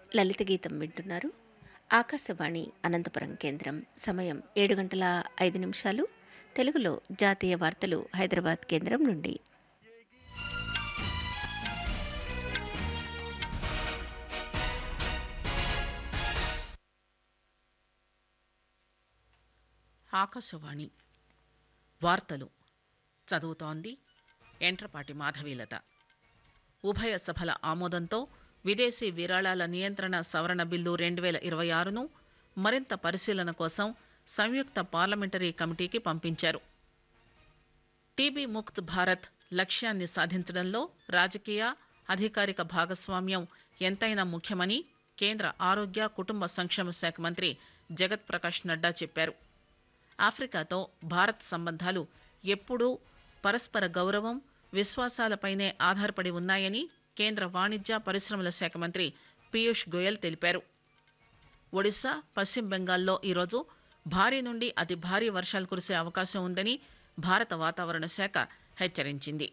లలిత గీతం వింటున్నారు ఆకాశవాణి అనంతపురం కేంద్రం సమయం ఏడు గంటల ఐదు నిమిషాలు తెలుగులో జాతీయ వార్తలు హైదరాబాద్ కేంద్రం నుండి ఆకాశవాణి వార్తలు చదువుతోంది ఎంట్రపాటి మాధవీలత ఉభయ సభల ఆమోదంతో విదేశీ విరాళాల నియంత్రణ సవరణ బిల్లు రెండు వేల ఇరవై ఆరును మరింత పరిశీలన కోసం సంయుక్త పార్లమెంటరీ కమిటీకి పంపించారు టీబీ ముక్త్ భారత్ లక్ష్యాన్ని సాధించడంలో రాజకీయ అధికారిక భాగస్వామ్యం ఎంతైనా ముఖ్యమని కేంద్ర ఆరోగ్య కుటుంబ సంక్షేమ శాఖ మంత్రి జగత్ ప్రకాష్ నడ్డా చెప్పారు ఆఫ్రికాతో భారత్ సంబంధాలు ఎప్పుడూ పరస్పర గౌరవం విశ్వాసాలపైనే ఆధారపడి ఉన్నాయని కేంద్ర వాణిజ్య పరిశ్రమల శాఖ మంత్రి పీయూష్ గోయల్ తెలిపారు ఒడిశా పశ్చిమ బెంగాల్లో ఈరోజు భారీ నుండి అతి భారీ వర్షాలు కురిసే అవకాశం ఉందని భారత వాతావరణ శాఖ హెచ్చరించింది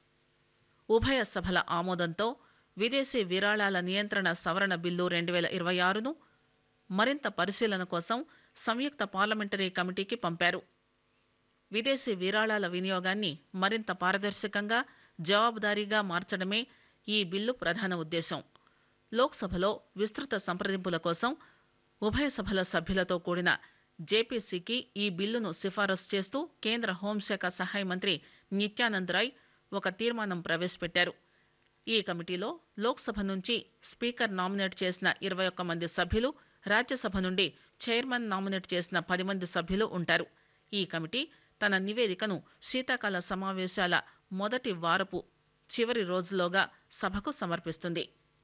ఉభయ సభల ఆమోదంతో విదేశీ విరాళాల నియంత్రణ సవరణ బిల్లు రెండు వేల ఇరవై ఆరును మరింత పరిశీలన కోసం సంయుక్త పార్లమెంటరీ కమిటీకి పంపారు విదేశీ విరాళాల వినియోగాన్ని మరింత పారదర్శకంగా జవాబుదారీగా మార్చడమే ఈ బిల్లు ప్రధాన ఉద్దేశం లోక్సభలో విస్తృత సంప్రదింపుల కోసం ఉభయ సభల సభ్యులతో కూడిన జేపీసీకి ఈ బిల్లును సిఫారసు చేస్తూ కేంద్ర హోంశాఖ సహాయ మంత్రి నిత్యానంద్ రాయ్ ఒక తీర్మానం ప్రవేశపెట్టారు ఈ కమిటీలో లోక్సభ నుంచి స్పీకర్ నామినేట్ చేసిన ఇరవై ఒక్క మంది సభ్యులు రాజ్యసభ నుండి చైర్మన్ నామినేట్ చేసిన పది మంది సభ్యులు ఉంటారు ఈ కమిటీ తన నివేదికను శీతాకాల సమావేశాల మొదటి వారపు చివరి రోజులోగా సభకు సమర్పిస్తుంది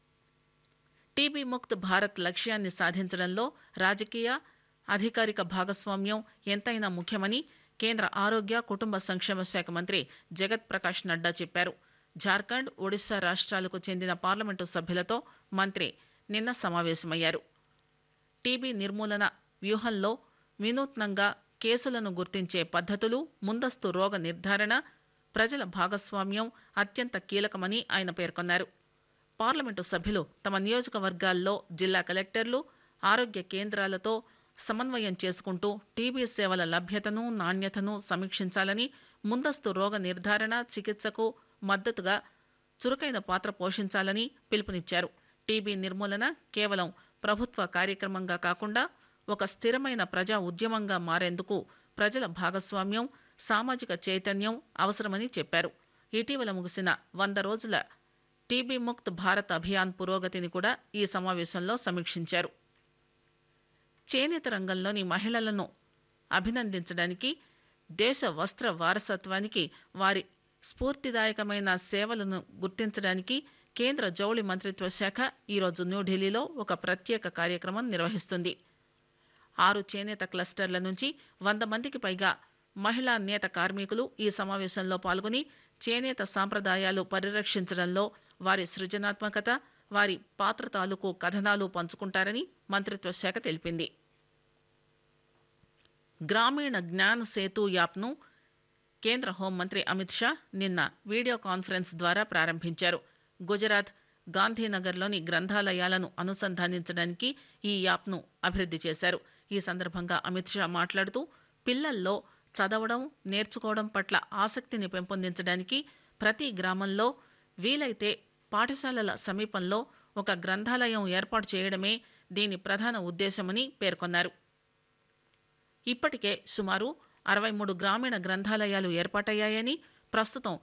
టీబీ ముక్త్ భారత్ లక్ష్యాన్ని సాధించడంలో రాజకీయ అధికారిక భాగస్వామ్యం ఎంతైనా ముఖ్యమని కేంద్ర ఆరోగ్య కుటుంబ సంక్షేమ శాఖ మంత్రి జగత్ ప్రకాష్ నడ్డా చెప్పారు జార్ఖండ్ ఒడిశా రాష్ట్రాలకు చెందిన పార్లమెంటు సభ్యులతో మంత్రి నిన్న సమావేశమయ్యారు టీబీ నిర్మూలన వ్యూహంలో వినూత్నంగా కేసులను గుర్తించే పద్ధతులు ముందస్తు రోగ నిర్ధారణ ప్రజల భాగస్వామ్యం అత్యంత కీలకమని ఆయన పేర్కొన్నారు పార్లమెంటు సభ్యులు తమ నియోజకవర్గాల్లో జిల్లా కలెక్టర్లు ఆరోగ్య కేంద్రాలతో సమన్వయం చేసుకుంటూ టీబీ సేవల లభ్యతను నాణ్యతను సమీక్షించాలని ముందస్తు రోగ నిర్ధారణ చికిత్సకు మద్దతుగా చురుకైన పాత్ర పోషించాలని పిలుపునిచ్చారు టీబీ నిర్మూలన కేవలం ప్రభుత్వ కార్యక్రమంగా కాకుండా ఒక స్థిరమైన ప్రజా ఉద్యమంగా మారేందుకు ప్రజల భాగస్వామ్యం సామాజిక చైతన్యం అవసరమని చెప్పారు ఇటీవల ముగిసిన వంద రోజుల టీబీ ముక్త్ భారత్ అభియాన్ పురోగతిని కూడా ఈ సమావేశంలో సమీక్షించారు చేనేత రంగంలోని మహిళలను అభినందించడానికి దేశ వస్త్ర వారసత్వానికి వారి స్ఫూర్తిదాయకమైన సేవలను గుర్తించడానికి కేంద్ర జౌళి మంత్రిత్వ శాఖ ఈరోజు న్యూఢిల్లీలో ఒక ప్రత్యేక కార్యక్రమం నిర్వహిస్తుంది ఆరు చేనేత క్లస్టర్ల నుంచి వంద మందికి పైగా మహిళా నేత కార్మికులు ఈ సమావేశంలో పాల్గొని చేనేత సాంప్రదాయాలు పరిరక్షించడంలో వారి సృజనాత్మకత వారి పాత్ర తాలూకు కథనాలు పంచుకుంటారని మంత్రిత్వ శాఖ తెలిపింది గ్రామీణ జ్ఞాన్ సేతు యాప్ను కేంద్ర హోంమంత్రి అమిత్ షా నిన్న వీడియో కాన్ఫరెన్స్ ద్వారా ప్రారంభించారు గుజరాత్ గాంధీనగర్లోని గ్రంథాలయాలను అనుసంధానించడానికి ఈ యాప్ను అభివృద్ధి చేశారు ఈ సందర్భంగా అమిత్ షా మాట్లాడుతూ పిల్లల్లో చదవడం నేర్చుకోవడం పట్ల ఆసక్తిని పెంపొందించడానికి ప్రతి గ్రామంలో వీలైతే పాఠశాలల సమీపంలో ఒక గ్రంథాలయం ఏర్పాటు చేయడమే దీని ప్రధాన ఉద్దేశమని పేర్కొన్నారు ఇప్పటికే సుమారు అరవై మూడు గ్రామీణ గ్రంథాలయాలు ఏర్పాటయ్యాయని ప్రస్తుతం